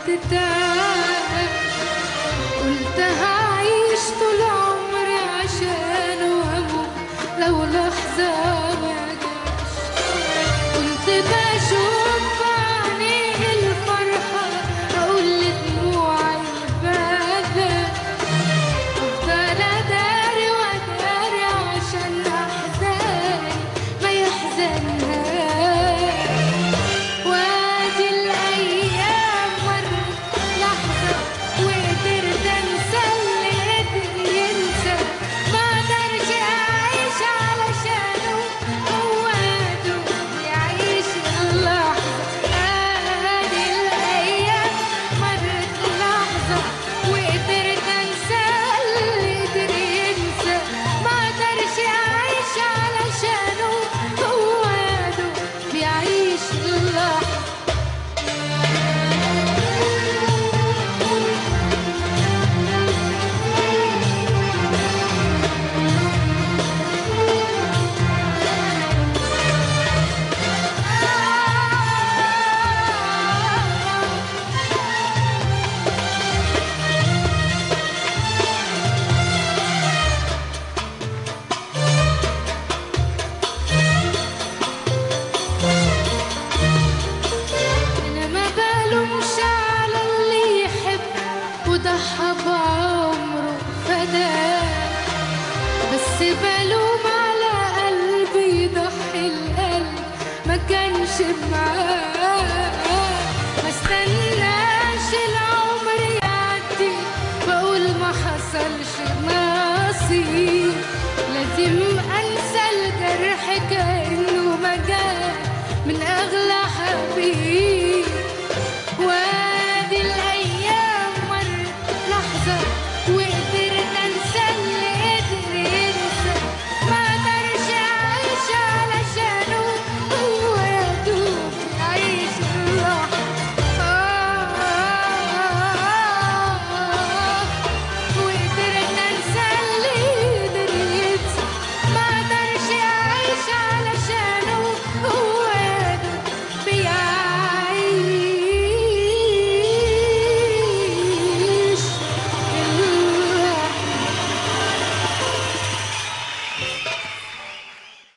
حددتهاش قلت هعيش طول عمري عشانه واموت لو لحظة ما جاش كنت بشوف بعينيه الفرحة أقول لدموعي بدل أفضل أداري وأداري عشان أحزاني ما يحزنهاش وادي الأيام مرت لحظة وقدرت أنسى اللي قدر ينسى ما قدرش أعيش علشانه هو دوب يعيش اللحظة ادي الأيام مرت لحظة وقدرت أنسى اللي قدر ينسى ما قدرش أعيش علشانه هو دوب بيعيش اللحظة أنا ما بلومش على اللي يحب وضحى بعمره فداه بس بلوم